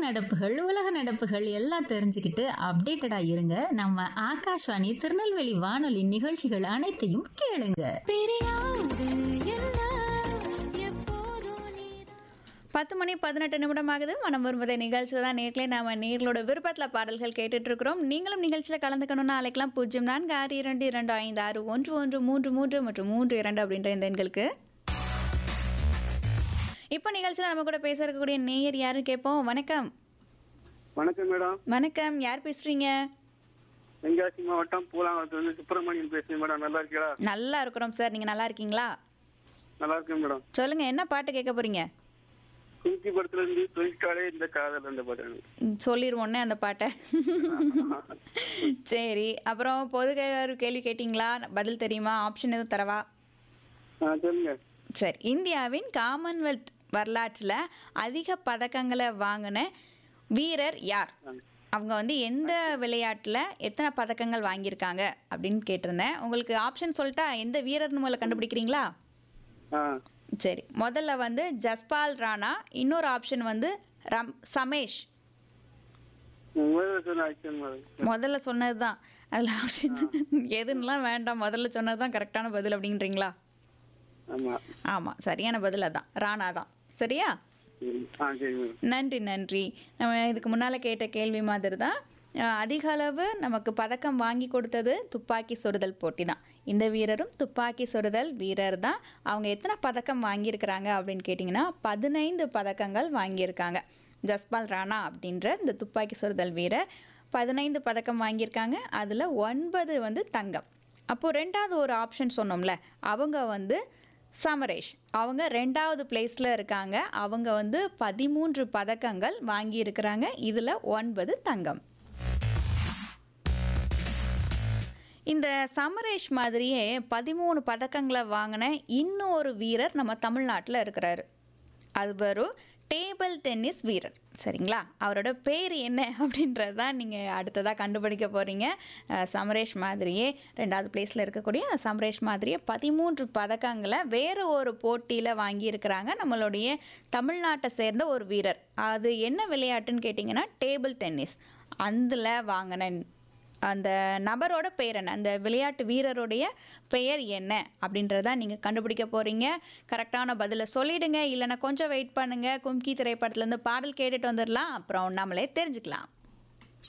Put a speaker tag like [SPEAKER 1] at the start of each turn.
[SPEAKER 1] நடப்புகள் உலக நடப்புகள் எல்லாம் தெரிஞ்சுக்கிட்டு அப்டேட்டடா இருங்க நம்ம ஆகாஷ்வாணி திருநெல்வேலி வானொலி நிகழ்ச்சிகள் அனைத்தையும் கேளுங்க
[SPEAKER 2] பத்து மணி பதினெட்டு நிமிடம் ஆகுது மனம் வருவதை நிகழ்ச்சியில் தான் நேர்களே நாம நேர்களோட விருப்பத்தில் பாடல்கள் கேட்டுட்டு இருக்கிறோம் நீங்களும் நிகழ்ச்சியில் கலந்துக்கணும்னா அழைக்கலாம் பூஜ்ஜியம் நான்கு ஆறு இரண்டு இரண்டு ஐந்து ஆறு ஒன்று ஒன்று மூன்று மூன்று மற்றும் மூன்று இரண்டு அப்படின்ற இந்த எண்களுக்கு இப்போ நிகழ்ச்சியில் நம்ம கூட பேச இருக்கக்கூடிய நேயர் யாரும் கேட்போம் வணக்கம்
[SPEAKER 3] வணக்கம் மேடம்
[SPEAKER 2] வணக்கம் யார் பேசுறீங்க
[SPEAKER 3] தென்காசி மாவட்டம் பூலாங்குளத்துல இருந்து சுப்பிரமணியன் பேசுறேன் மேடம் நல்லா இருக்கீங்களா
[SPEAKER 2] நல்லா இருக்கிறோம் சார் நீங்க நல்லா இருக்கீங்களா
[SPEAKER 3] நல்லா இருக்கேன் மேடம்
[SPEAKER 2] சொல்லுங்க என்ன பாட்டு கேட்க போறீங்க
[SPEAKER 3] குஞ்சி படத்துல இருந்து தொழிற்சாலை இந்த காதல் அந்த பாட்டு
[SPEAKER 2] ம், சொல்லிருவோன்னே அந்த பாட்டை சரி அப்புறம் பொது கே- கேள்வி கேட்டிங்களா பதில் தெரியுமா ஆப்ஷன் எதுவும் தரவா
[SPEAKER 3] ஆ சொல்லுங்க
[SPEAKER 2] சரி இந்தியாவின் காமன்வெல்த் வரலாற்றில் அதிக பதக்கங்களை வாங்கின வீரர் யார் அவங்க வந்து எந்த விளையாட்டில் எத்தனை பதக்கங்கள் வாங்கியிருக்காங்க அப்படின்னு கேட்டிருந்தேன் உங்களுக்கு ஆப்ஷன் சொல்லிட்டா எந்த வீரர்னு முதல்ல கண்டுபிடிக்கிறீங்களா
[SPEAKER 3] ஆ
[SPEAKER 2] சரி முதல்ல வந்து ஜஸ்பால் ராணா இன்னொரு ஆப்ஷன் வந்து ரம் சமேஷ்
[SPEAKER 3] முதல்ல சொன்ன ஆக்ஷன் மேடம்
[SPEAKER 2] முதல்ல சொன்னது தான் அதில் ஆப்ஷன் எதுன்னெலாம் வேண்டாம் முதல்ல சொன்னது தான் கரெக்டான பதில் அப்படின்றீங்களா
[SPEAKER 3] ஆமா
[SPEAKER 2] ஆமாம் சரியான பதில் அதான் ராணா தான் சரியா
[SPEAKER 3] சரி. ஆ சரி மேடம்
[SPEAKER 2] நன்றி நன்றி நம்ம இதுக்கு முன்னால் கேட்ட கேள்வி மாதிரி தான் அஹ், அதிக அளவு நமக்கு பதக்கம் வாங்கி கொடுத்தது துப்பாக்கி சொருதல் போட்டி தான் இந்த வீரரும் துப்பாக்கி சொருதல் வீரர் தான் அவங்க எத்தனை பதக்கம் வாங்கியிருக்கிறாங்க அப்படின்னு கேட்டிங்கன்னா பதினைந்து பதக்கங்கள் வாங்கியிருக்காங்க ஜஸ்பால் ராணா அப்படின்ற இந்த துப்பாக்கி சொருதல் வீரர் பதினைந்து பதக்கம் வாங்கியிருக்காங்க அதில் ஒன்பது வந்து தங்கம் அப்போது ரெண்டாவது ஒரு ஆப்ஷன் சொன்னோம்ல அவங்க வந்து சமரேஷ் அவங்க ரெண்டாவது பிளேஸில் இருக்காங்க அவங்க வந்து பதிமூன்று பதக்கங்கள் வாங்கியிருக்கிறாங்க இதில் ஒன்பது தங்கம் இந்த சமரேஷ் மாதிரியே பதிமூணு பதக்கங்களை வாங்கின இன்னொரு வீரர் நம்ம தமிழ்நாட்டில் இருக்கிறாரு அவர் டேபிள் டென்னிஸ் வீரர் சரிங்களா அவரோட பேர் என்ன அப்படின்றது தான் நீங்கள் அடுத்ததாக கண்டுபிடிக்க போகிறீங்க சமரேஷ் மாதிரியே ரெண்டாவது பிளேஸில் இருக்கக்கூடிய சமரேஷ் மாதிரியே பதிமூன்று பதக்கங்களை வேறு ஒரு போட்டியில் வாங்கியிருக்கிறாங்க நம்மளுடைய தமிழ்நாட்டை சேர்ந்த ஒரு வீரர் அது என்ன விளையாட்டுன்னு கேட்டிங்கன்னா டேபிள் டென்னிஸ் அதில் வாங்கின அந்த நபரோட பெயர் என்ன அந்த விளையாட்டு வீரருடைய பெயர் என்ன அப்படின்றத நீங்கள் கண்டுபிடிக்க போகிறீங்க கரெக்டான பதிலை சொல்லிடுங்க இல்லைன்னா கொஞ்சம் வெயிட் பண்ணுங்கள் கும்கி திரைப்படத்துலேருந்து பாடல் கேட்டுட்டு வந்துடலாம் அப்புறம் நம்மளே தெரிஞ்சுக்கலாம்